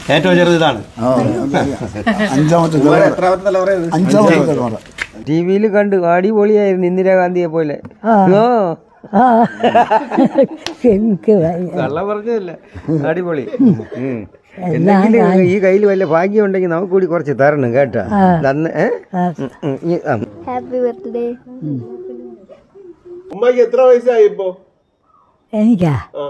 ഏറ്റവും ചെറുത് ഇതാണ് ആ, അഞ്ചാമത്തെ തലമുറ അഞ്ചാമത്തെ തലമുറ ടി വിയിൽ കണ്ടു അടിപൊളിയായിരുന്നു ഇന്ദിരാഗാന്ധിയെ പോലെ ഓ ആ എനിക്ക് വയ്യ കള്ള പറഞ്ഞതല്ല അടിപൊളി ഉം. എന്തെങ്കിലും ഈ കയ്യിൽ വല്ല ഭാഗ്യം ഉണ്ടെങ്കിൽ നമുക്ക് കൂടി കുറച്ച് തരണം കേട്ടോ തന്ന് ഏ? ഉം, ഉം, ഈ, ആ. ഹാപ്പി ബർത്ത്ഡേ ഉമ്മക്ക് എത്ര വയസ്സായി ഇപ്പോ എനിക്കാ ആ.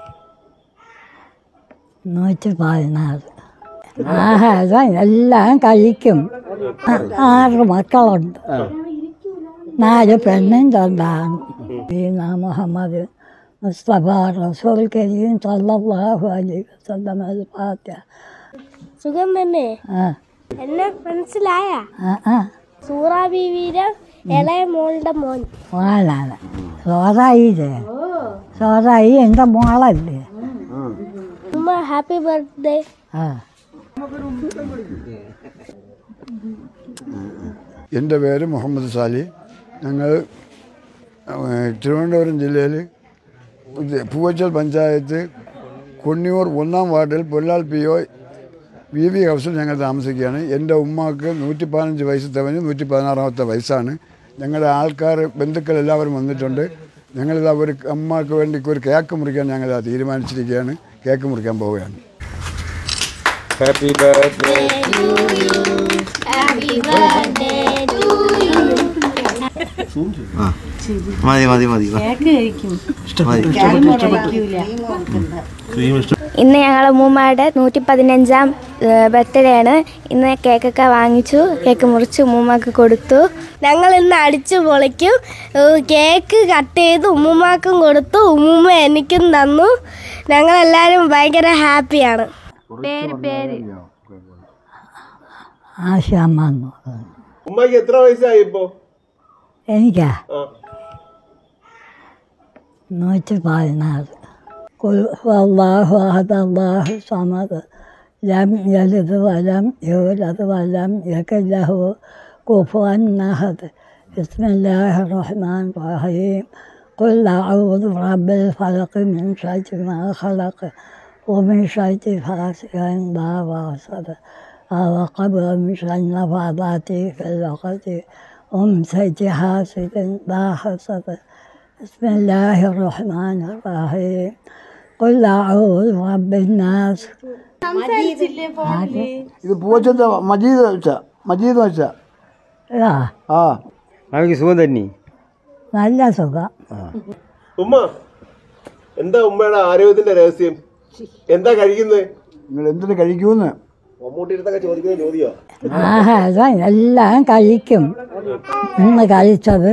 നൂറ്റി പതിനാറ് ആഹാരം എല്ലാം കഴിക്കും ആ- ആറ് മക്കളുണ്ട് നാല് പെണ്ണും രണ്ടാണ് ദീന മുഹമ്മദ് മുസ്തഫ റസൂൽ കരീം സല്ലല്ലാഹു അലൈഹി വസല്ലം അൽ ഫാത്തിഹ സുഖം തന്നെ ആ എന്നെ മനസ്സിലായ ആ ആ സൂറ ബീവിയുടെ ഇളയ മോളുടെ മോൻ മോളാണ് സോറായില്ലേ സോറായി എൻ്റെ മോളല്ലേ ഉമ്മ ഹാപ്പി ബർത്ത്ഡേ ആ എൻ്റെ പേര് മുഹമ്മദ് സാലി ഞങ്ങൾ ഏഹ്, തിരുവനന്തപുരം ജില്ലയിൽ ഇത് പൂവച്ചൽ പഞ്ചായത്ത് കൊണ്ണിയൂർ ഒന്നാം വാർഡിൽ Pollal P O V V ഹൗസിൽ ഞങ്ങൾ താമസിക്കുകയാണ് എൻ്റെ ഉമ്മാക്ക് നൂറ്റി പതിനഞ്ച് വയസ്സ് തികഞ്ഞ് നൂറ്റി പതിനാറാമത്തെ വയസ്സാണ് ഞങ്ങളുടെ ആൾക്കാർ ബന്ധുക്കൾ എല്ലാവരും വന്നിട്ടുണ്ട് ഞങ്ങളിതാ ഒരു അമ്മക്ക് വേണ്ടി ഒരു കേക്ക് മുറിക്കാൻ ഞങ്ങൾ തീരുമാനിച്ചിരിക്കുകയാണ് കേക്ക് മുറിക്കാൻ പോവുകയാണ് ഹാപ്പി ബർത്ത്ഡേ മതി മതി മതി ഇന്ന് ഞങ്ങളെ ഉമ്മൂമ്മയുടെ നൂറ്റി പതിനഞ്ചാം ബർത്ത്ഡേ ആണ് ഇന്ന് കേക്കൊക്കെ വാങ്ങിച്ചു കേക്ക് മുറിച്ച് ഉമ്മൂമ്മക്ക് കൊടുത്തു ഞങ്ങൾ ഇന്ന് അടിച്ചു പൊളിക്കും ഏഹ് കേക്ക് കട്ട് ചെയ്ത് ഉമ്മുമ്മാക്കും കൊടുത്തു ഉമ്മുമ്മ എനിക്കും തന്നു ഞങ്ങളെല്ലാവരും ഭയങ്കര ഹാപ്പിയാണ് പേര് പേര് ആശാമ്മ എന്ന് ഉമ്മക്ക് എത്ര വയസ്സായി ഇപ്പോ എനിക്കാ ആ. നൂറ്റി പതിനാറ് قل هو الله أحد الله الصمد لم يلد ولم يولد ولم يكن له كفوا أحد بسم الله الرحمن الرحيم قل أعوذ برب الفلق من شر ما خلق ومن شر غاسق إذا وقب وقبل من شر النفاثات في العقد ومن شر حاسد إذا حسد بسم الله الرحمن الرحيم قل أعوذ برب الناس ഇത് പൂവച്ചത്തെ മജീദ് വെച്ച മജീദ് വെച്ച ആ ആ അവർക്ക് സുഖം തന്നെ നല്ല സുഖം ഉമ്മ എന്താ ഉമ്മയുടെ ആരോഗ്യത്തിന്റെ രഹസ്യം എന്താ കഴിക്കുന്നത് നിങ്ങൾ എന്തിനു കഴിക്കൂന്ന് മമ്മൂട്ടിയുടെ ചോദിക്കുന്ന ചോദ്യോ ആഹാരം എല്ലാം കഴിക്കും ഇന്ന് കഴിച്ചത്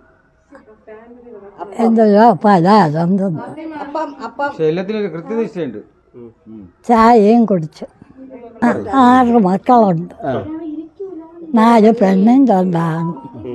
എന്തൊരു പലഹാരം തിന്നു പക്ഷെ എല്ലാത്തിനും ഒരു കൃത്യനിഷ്ഠയുണ്ട് ചായയും കുടിച്ചു ആ, ആറ് മക്കളുണ്ട് നാല് പെണ്ണും രണ്ടാണ്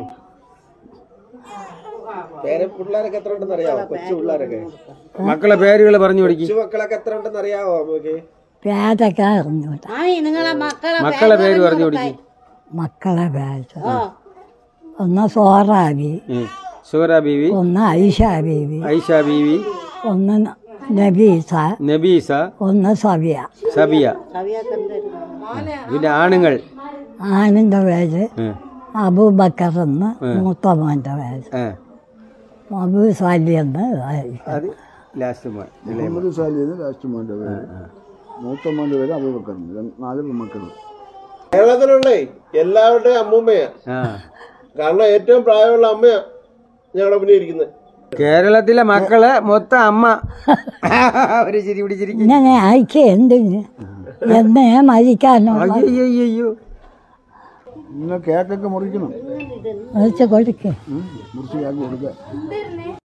പേരെ പിള്ളേരൊക്കെ എത്ര ഉണ്ടെന്ന് അറിയാവോ കൊച്ചു പിള്ളേരൊക്കെ മക്കളെ പേരുകൾ പറഞ്ഞു കൊടുക്കി കൊച്ചു മക്കളൊക്കെ എത്ര ഉണ്ടെന്ന് അറിയാവോ നമുക്ക് പേരൊക്കെ അറിഞ്ഞൂട്ട മക്കളെ പേര് പറഞ്ഞു കൊടുക്കി മക്കളെ പേര് ഒന്ന് സോറാബി സുഹറ ബീവി ഒന്ന് ഐഷ ബീവി ഐഷ ബീവി ഒന്ന് നബീസ നബീസ ഒന്ന് സവിയ സബിയ പിന്നെ ആണുങ്ങൾ ആനിൻ്റെ പേര് ഉം. അബൂബക്കർ എന്ന് മൂത്ത മോൻ്റെ പേര് ആ. അബൂ സാലി എന്ന് അത് ലാസ്റ്റ് മോൻ ഇളയ മോൻ. മുഹമ്മദ് സാലി എന്ന് ലാസ്റ്റ് മോൻ്റെ പേര് മൂത്ത മോൻ്റെ പേര് അബൂബക്കറിന് നാല് മക്കൾ കേരളത്തിലുള്ളേ എല്ലാവരുടെയും അമ്മൂമ്മയാ ആ കാരണം ഏറ്റവും പ്രായമുള്ള അമ്മയാ ഞങ്ങളുടെ മുന്നിൽ ഇരിക്കുന്നത് കേരളത്തിലെ മക്കള് മൊത്തം അമ്മ ഒരു ചിരി പിടിച്ചിരിക്കും ഇങ്ങനെ അയക്കുക എന്തിന് എന്നേ മരിക്കാനുള്ള അയ്യോ ഇന്ന് കേക്കൊക്കെ മുറിക്കണം വെച്ച് കൊടുക്കേ മുറിച്ച് കേക്ക് കൊടുക്കുക